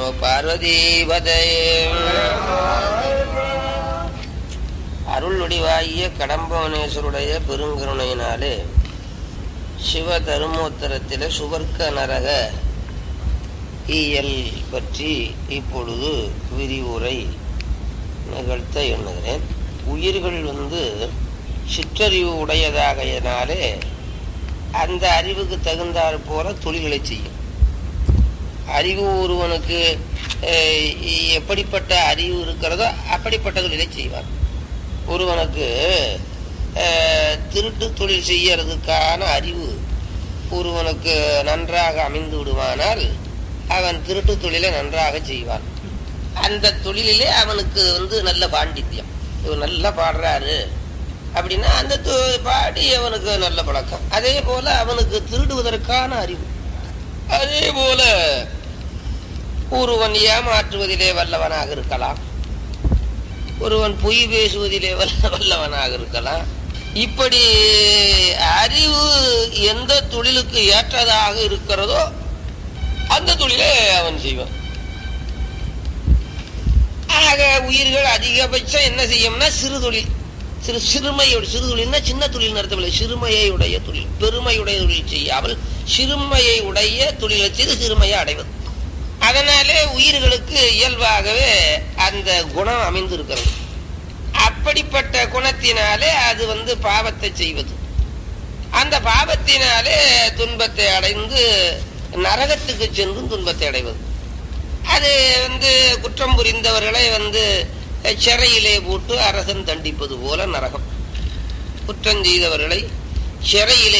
நம பார்வதீபதே அருள் வடிவாகிய கடம்பவனேஸ்வருடைய பெருங்கருணையினாலே சிவ தருமோத்தரத்தில சுவர்க்க நரக இயல் பற்றி இப்பொழுது விரிவுரை நிகழ்த்த எண்ணுகிறேன் உயிர்கள் வந்து சிற்றறிவு உடையதாகையினாலே அந்த அறிவுக்கு தகுந்தாற் போல தொழில்களை செய்யும் அறிவு ஒருவனுக்கு அஹ், எப்படிப்பட்ட அறிவு இருக்கிறதோ அப்படிப்பட்ட தொழிலை செய்வான் ஒருவனுக்கு அஹ், திருட்டு தொழில் செய்யறதுக்கான அறிவு ஒருவனுக்கு நன்றாக அமைந்து விடுவானால் அவன் திருட்டு தொழிலை நன்றாக செய்வான் அந்த தொழிலிலே அவனுக்கு வந்து நல்ல பாண்டித்யம் இவர் நல்லா பாடுறாரு அப்படின்னா அந்த தொ- பாடி அவனுக்கு நல்ல பழக்கம் அதே போல அவனுக்கு திருடுவதற்கான அறிவு அதே போல ஒருவன் ஏமாற்றுவதிலே வல்லவனாக இருக்கலாம் ஒருவன் பொய் பேசுவதிலே வல்ல வல்லவனாக இருக்கலாம் இப்படி அறிவு எந்த தொழிலுக்கு ஏற்றதாக இருக்கிறதோ அந்த தொழிலை அவன் செய்வான் ஆக உயிர்கள் அதிகபட்சம் என்ன செய்யும்னா சிறு தொழில் சிறு சிறுமையோட சிறு தொழில்னா சின்ன தொழில் நடத்தவில்லை சிறுமையை உடைய தொழில் பெருமையுடைய தொழில் செய்யாமல் சிறுமையை உடைய தொழிலை செய்து சிறுமையை அடைவது அதனாலே உயிர்களுக்கு இயல்பாகவே அந்த குணம் அமைந்திருக்கிறது அப்படிப்பட்ட குணத்தினாலே அது வந்து பாவத்தை செய்வது அந்த பாவத்தினாலே துன்பத்தை அடைந்து நரகத்துக்கு சென்றும் துன்பத்தை அடைவது அது வந்து குற்றம் புரிந்தவர்களை வந்து சிறையிலே போட்டு அரசன் தண்டிப்பது போல நரகம் குற்றம் செய்தவர்களை சிறையிலே